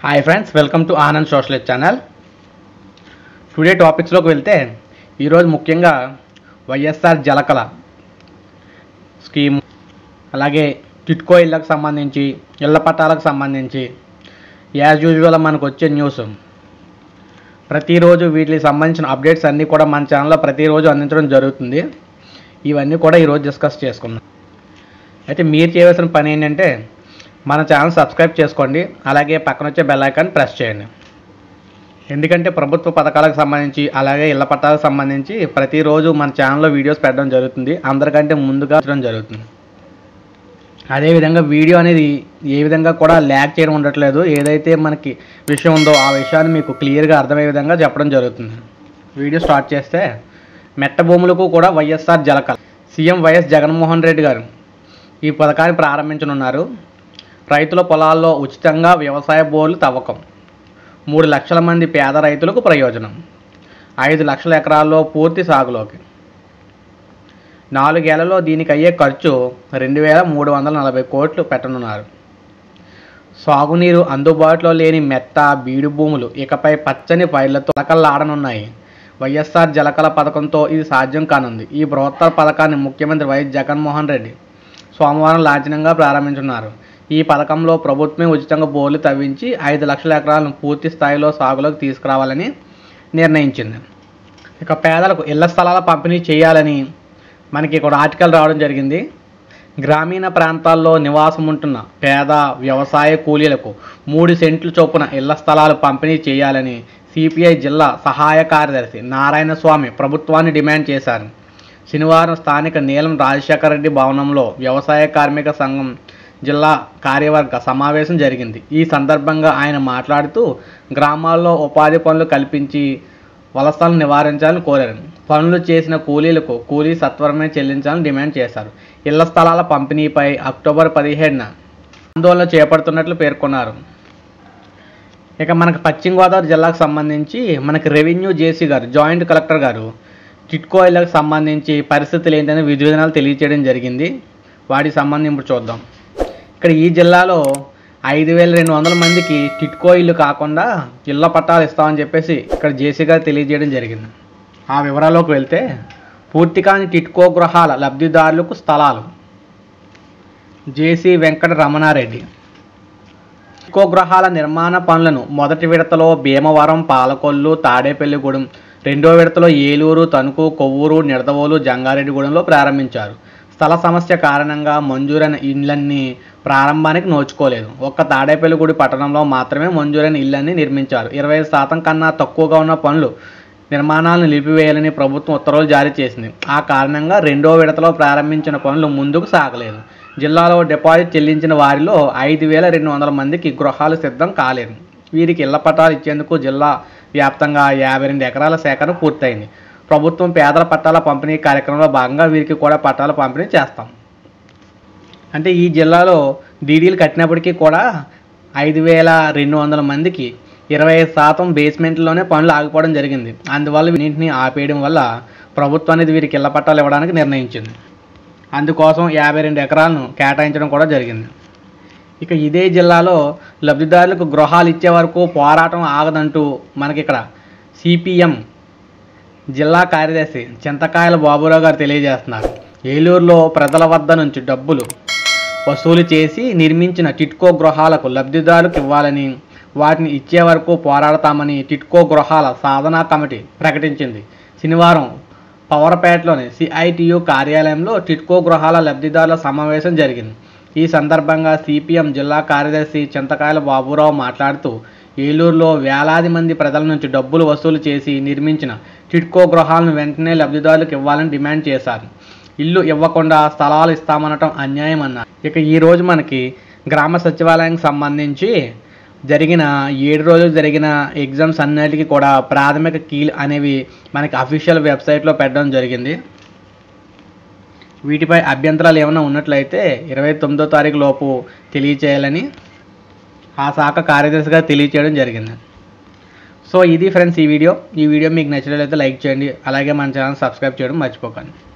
hi friends welcome to Anand social channel today టాపిక్స్లోకి వెళ్తే ఈరోజు ముఖ్యంగా వైఎస్ఆర్ జలకళ స్కీమ్ అలాగే టిట్కో ఇళ్ళకు సంబంధించి ఇళ్ల పట్టాలకు సంబంధించి యాజ్ యూజువల్ మనకు వచ్చే న్యూస్ ప్రతిరోజు వీటికి సంబంధించిన అప్డేట్స్ అన్నీ కూడా మన ఛానల్లో ప్రతిరోజు అందించడం జరుగుతుంది ఇవన్నీ కూడా ఈరోజు డిస్కస్ చేసుకుందాం అయితే మీరు చేయవలసిన పని ఏంటంటే మన ఛానల్ సబ్స్క్రైబ్ చేసుకోండి అలాగే పక్కన వచ్చే బెల్ ఐకాన్ ప్రెస్ చేయండి ఎందుకంటే ప్రభుత్వ పథకాలకు సంబంధించి అలాగే ఇళ్ల పట్టాలకు సంబంధించి ప్రతిరోజు మన ఛానల్లో వీడియోస్ పెట్టడం జరుగుతుంది అందరికంటే ముందుగా పెట్టడం జరుగుతుంది అదేవిధంగా వీడియో అనేది ఏ విధంగా కూడా ల్యాక్ చేయడం ఉండట్లేదు ఏదైతే మనకి విషయం ఉందో ఆ విషయాన్ని మీకు క్లియర్గా అర్థమయ్యే విధంగా చెప్పడం జరుగుతుంది వీడియో స్టార్ట్ చేస్తే మెట్ట భూములకు కూడా YSR Jalakala CM YS Jaganmohan Reddy garu ఈ పథకాన్ని ప్రారంభించనున్నారు రైతుల పొలాల్లో ఉచితంగా వ్యవసాయ బోర్లు తవ్వకం మూడు లక్షల మంది పేద రైతులకు ప్రయోజనం ఐదు లక్షల ఎకరాల్లో పూర్తి సాగులోకి నాలుగేళ్లలో దీనికి అయ్యే ఖర్చు రెండు వేల మూడు వందల నలభై కోట్లు పెట్టనున్నారు సాగునీరు అందుబాటులో లేని మెట్ట బీడు భూములు ఇకపై పచ్చని పైర్లతో తలకల్లాడనున్నాయి వైఎస్ఆర్ జలకళ పథకంతో ఇది సాధ్యం కానుంది ఈ బృహత్తర పథకాన్ని ముఖ్యమంత్రి వైఎస్ జగన్మోహన్ రెడ్డి సోమవారం లాంఛనంగా ప్రారంభించున్నారు ఈ పథకంలో ప్రభుత్వమే ఉచితంగా బోర్లు తవ్వించి ఐదు లక్షల ఎకరాలను పూర్తి స్థాయిలో సాగులోకి తీసుకురావాలని నిర్ణయించింది ఇక పేదలకు ఇళ్ల స్థలాల పంపిణీ చేయాలని మనకి ఇక్కడ ఆర్టికల్ రావడం జరిగింది గ్రామీణ ప్రాంతాల్లో నివాసం ఉంటున్న పేద వ్యవసాయ కూలీలకు మూడు సెంట్లు చొప్పున ఇళ్ల స్థలాలు పంపిణీ చేయాలని సిపిఐ జిల్లా సహాయ కార్యదర్శి నారాయణ స్వామి ప్రభుత్వాన్ని డిమాండ్ చేశారు శనివారం స్థానిక నీలం రాజశేఖర రెడ్డి భవనంలో వ్యవసాయ కార్మిక సంఘం జిల్లా కార్యవర్గ సమావేశం జరిగింది ఈ సందర్భంగా ఆయన మాట్లాడుతూ గ్రామాల్లో ఉపాధి పనులు కల్పించి వలసలను నివారించాలని కోరారు పనులు చేసిన కూలీలకు కూలీ సత్వరమే చెల్లించాలని డిమాండ్ చేశారు ఇళ్ల స్థలాల పంపిణీపై అక్టోబర్ పదిహేడున ఆందోళన చేపడుతున్నట్లు పేర్కొన్నారు ఇక మనకు పశ్చిమ గోదావరి జిల్లాకు సంబంధించి మనకి రెవెన్యూ జేసీ గారు జాయింట్ కలెక్టర్ గారు టిట్కో ఇళ్లకు సంబంధించి పరిస్థితులు ఏంటనే విధి విధానాలు తెలియచేయడం జరిగింది వాటికి సంబంధించి ఇప్పుడు చూద్దాం ఇక్కడ ఈ జిల్లాలో ఐదు వేల రెండు వందల మందికి టిట్కో ఇల్లు కాకుండా ఇళ్ల పట్టాలు ఇస్తామని చెప్పేసి ఇక్కడ జేసీ గారు తెలియజేయడం జరిగింది ఆ వివరాల్లోకి వెళ్తే పూర్తి కాని టిట్కో గృహాల లబ్ధిదారులకు స్థలాలు జేసీ వెంకట రమణారెడ్డి టిట్కో గృహాల నిర్మాణ పనులను మొదటి విడతలో భీమవరం పాలకొల్లు తాడేపల్లిగూడెం రెండో విడతలో ఏలూరు తణుకు కొవ్వూరు నిడదవోలు జంగారెడ్డిగూడెంలో ప్రారంభించారు స్థల సమస్య కారణంగా మంజూరైన ఇళ్లన్నీ ప్రారంభానికి నోచుకోలేదు ఒక్క తాడేపల్లిగూడి పట్టణంలో మాత్రమే మంజూరైన ఇళ్లన్నీ నిర్మించారు ఇరవై శాతం కన్నా తక్కువగా ఉన్న పనులు నిర్మాణాలను నిలిపివేయాలని ప్రభుత్వం ఉత్తర్వులు జారీ చేసింది ఆ కారణంగా రెండో విడతలో ప్రారంభించిన పనులు ముందుకు సాగలేదు జిల్లాలో డిపాజిట్ చెల్లించిన వారిలో ఐదు వేల రెండు వందల మందికి గృహాలు సిద్ధం కాలేదు వీరికి ఇళ్ల పట్టాలు ఇచ్చేందుకు జిల్లా వ్యాప్తంగా యాభై రెండు ఎకరాల సేకరణ పూర్తయింది ప్రభుత్వం పేదల పట్టాల పంపిణీ కార్యక్రమంలో భాగంగా వీరికి కూడా పట్టాల పంపిణీ చేస్తాం అంటే ఈ జిల్లాలో డీడీలు కట్టినప్పటికీ కూడా ఐదు వేల రెండు వందల మందికి ఇరవై ఐదు శాతం బేస్మెంట్లోనే పనులు ఆగిపోవడం జరిగింది అందువల్ల వీటిని ఆపేయడం వల్ల ప్రభుత్వం అనేది వీరికి ఇళ్ల పట్టాలు ఇవ్వడానికి నిర్ణయించింది అందుకోసం యాభై రెండు ఎకరాలను కేటాయించడం కూడా జరిగింది ఇక ఇదే జిల్లాలో లబ్ధిదారులకు గృహాలు ఇచ్చే వరకు పోరాటం ఆగదంటూ మనకి ఇక్కడ సిపిఎం జిల్లా కార్యదర్శి చింతకాయల బాబురావు గారు తెలియజేస్తున్నారు ఏలూరులో ప్రజల వద్ద నుంచి డబ్బులు వసూలు చేసి నిర్మించిన టిట్కో గృహాలకు లబ్ధిదారులకు ఇవ్వాలని వాటిని ఇచ్చే వరకు పోరాడతామని టిట్కో గృహాల సాధనా కమిటీ ప్రకటించింది శనివారం పవర్పేటలోని సిఐటియు కార్యాలయంలో టిట్కో గృహాల లబ్ధిదారుల సమావేశం జరిగింది ఈ సందర్భంగా సిపిఎం జిల్లా కార్యదర్శి చింతకాయల బాబురావు మాట్లాడుతూ ఏలూరులో వేలాది మంది ప్రజల నుంచి డబ్బులు వసూలు చేసి నిర్మించిన టిట్కో గృహాలను వెంటనే లబ్ధిదారులకు ఇవ్వాలని డిమాండ్ చేశారు ఇల్లు ఇవ్వకుండా స్థలాలు ఇస్తామనటం అన్యాయం అన్నారు ఇక ఈరోజు మనకి గ్రామ సచివాలయానికి సంబంధించి జరిగిన ఏడు రోజులు జరిగిన ఎగ్జామ్స్ అన్నిటికీ కూడా ప్రాథమిక కీలు అనేవి మనకి అఫీషియల్ వెబ్సైట్లో పెట్టడం జరిగింది వీటిపై అభ్యంతరాలు ఏమైనా ఉన్నట్లయితే ఇరవై తొమ్మిదో తారీఖు లోపు తెలియచేయాలని ఆ శాఖ కార్యదర్శిగా తెలియచేయడం జరిగింది సో ఇది ఫ్రెండ్స్ ఈ వీడియో ఈ వీడియో మీకు నచ్చినట్లయితే లైక్ చేయండి అలాగే మన ఛానల్ సబ్స్క్రైబ్ చేయడం మర్చిపోకండి